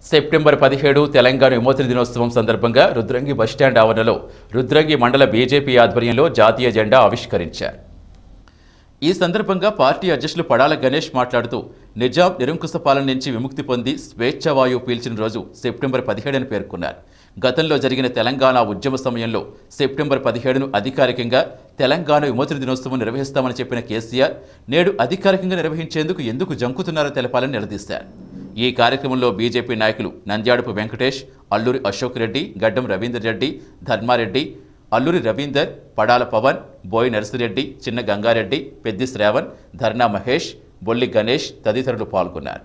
September పదిహేడు తెలంగాణ విమోచన దినోత్సవం సందర్భంగా రుద్రంగి బస్టాండ్ ఆవరణలో రుద్రంగి మండల బీజేపీ ఆధ్వర్యంలో జాతీయ జెండా ఆవిష్కరించారు ఈ సందర్భంగా పార్టీ అధ్యక్షులు పడాల గణేష్ మాట్లాడుతూ నిజాం నిరంకుశ పాలన నుంచి విముక్తి పొంది స్వేచ్ఛావాయువు పీల్చిన రోజు సెప్టెంబర్ పదిహేడని పేర్కొన్నారు గతంలో జరిగిన తెలంగాణ ఉద్యమ సమయంలో సెప్టెంబర్ పదిహేడును అధికారికంగా తెలంగాణ విమోచన దినోత్సవం నిర్వహిస్తామని చెప్పిన కేసీఆర్ నేడు అధికారికంగా నిర్వహించేందుకు ఎందుకు జంకుతున్నారో తెలపాలని నిలదీశారు ఈ కార్యక్రమంలో బీజేపీ నాయకులు నంద్యాడపు వెంకటేష్ అల్లూరి అశోక్ రెడ్డి గడ్డం రవీందర్ రెడ్డి ధర్మారెడ్డి అల్లూరి రవీందర్ పడాల పవన్ బోయి నరసిరెడ్డి చిన్న గంగారెడ్డి పెద్ది శ్రావణ్ ధర్నా మహేష్ బొల్లి గణేష్ తదితరులు పాల్గొన్నారు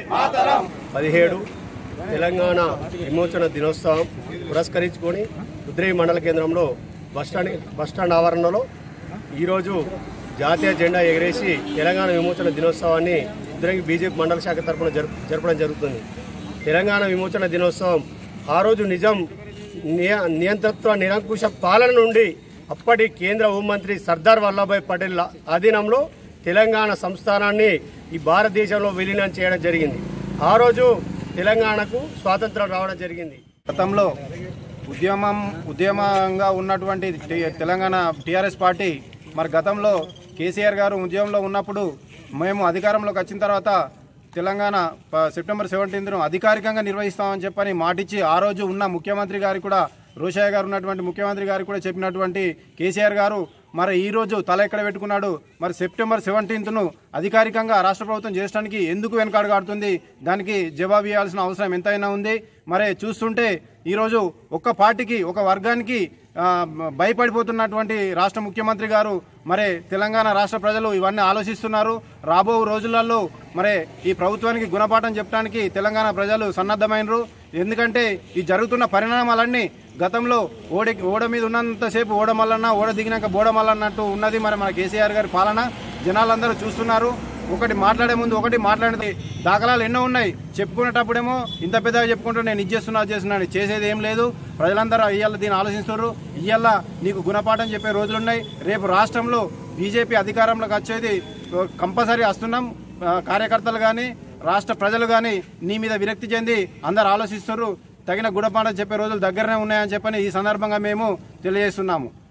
పదిహేడు తెలంగాణ విమోచన దినోత్సవం పురస్కరించుకొని రుద్రేయి మండల కేంద్రంలో బస్టాండ్ బస్టాండ్ ఆవరణలో ఈరోజు జాతీయ జెండా ఎగరేసి తెలంగాణ విమోచన దినోత్సవాన్ని రుద్రంగి బీజేపీ మండల శాఖ తరఫున జరుపు జరపడం జరుగుతుంది తెలంగాణ విమోచన దినోత్సవం ఆ రోజు నిజం నియ- నియంతృత్వ నిరంకుశ పాలన నుండి అప్పటి కేంద్ర హోంమంత్రి సర్దార్ వల్లభాయ్ పటేల్ ఆధీనంలో తెలంగాణ సంస్థానాన్ని ఈ భారతదేశంలో విలీనం చేయడం జరిగింది ఆ రోజు తెలంగాణకు స్వాతంత్రం రావడం జరిగింది గతంలో ఉద్యమం ఉద్యమంగా ఉన్నటువంటి టి- తెలంగాణ టీఆర్ఎస్ పార్టీ మరి గతంలో కేసీఆర్ గారు ఉద్యమంలో ఉన్నప్పుడు మేము అధికారంలోకి వచ్చిన తర్వాత తెలంగాణ ప- సెప్టెంబర్ సెవెంటీన్త్ను అధికారికంగా నిర్వహిస్తామని చెప్పని మాటిచ్చి ఆ రోజు ఉన్న ముఖ్యమంత్రి గారికి కూడా రోషయ్య గారు ఉన్నటువంటి ముఖ్యమంత్రి గారికి కూడా చెప్పినటువంటి కేసీఆర్ గారు మరి ఈ రోజు తల ఎక్కడ పెట్టుకున్నాడు మరి సెప్టెంబర్ సెవెంటీన్త్ను అధికారికంగా రాష్ట్ర ప్రభుత్వం చేయడానికి ఎందుకు వెనకాడుతుంది దానికి జవాబు ఇవ్వాల్సిన అవసరం ఎంతైనా ఉంది మరి చూస్తుంటే ఈరోజు ఒక్క పార్టీకి ఒక వర్గానికి ఆ, భయపడిపోతున్నటువంటి రాష్ట్ర ముఖ్యమంత్రి గారు మరి తెలంగాణ రాష్ట్ర ప్రజలు ఇవన్నీ ఆలోచిస్తున్నారు రాబో రోజులలో మరి ఈ ప్రభుత్వానికి గుణపాఠం చెప్పడానికి తెలంగాణ ప్రజలు సన్నద్ధమైనరు ఎందుకంటే ఈ జరుగుతున్న పరిణామాలన్నీ గతంలో ఓడి ఓడ మీద ఉన్నంతసేపు ఓడమల్లన్న ఓడ దిగినాక బోడమల్లన్నట్టు ఉన్నది మరి మన కేసీఆర్ గారి పాలన జనాలందరూ చూస్తున్నారు ఒకటి మాట్లాడే ముందు ఒకటి మాట్లాడేది దాఖలాలు ఎన్నో ఉన్నాయి చెప్పుకునేటప్పుడేమో ఇంత పెద్దగా చెప్పుకుంటూ నేను ఇది చేస్తున్నా అది చేస్తున్నా అని చేసేది ఏం లేదు ప్రజలందరూ ఇవాళ దీన్ని ఆలోచిస్తున్నారు ఇవాళ నీకు గుణపాఠం చెప్పే రోజులున్నాయి రేపు రాష్ట్రంలో బీజేపీ అధికారంలోకి వచ్చేది కంపల్సరీ వస్తున్నాం ఆ, కార్యకర్తలు కానీ రాష్ట్ర ప్రజలు కానీ నీ మీద విరక్తి చెంది అందరు ఆలోచిస్తున్నారు తగిన గుణపాఠం చెప్పే రోజులు దగ్గరనే ఉన్నాయని చెప్పని ఈ సందర్భంగా మేము తెలియజేస్తున్నాము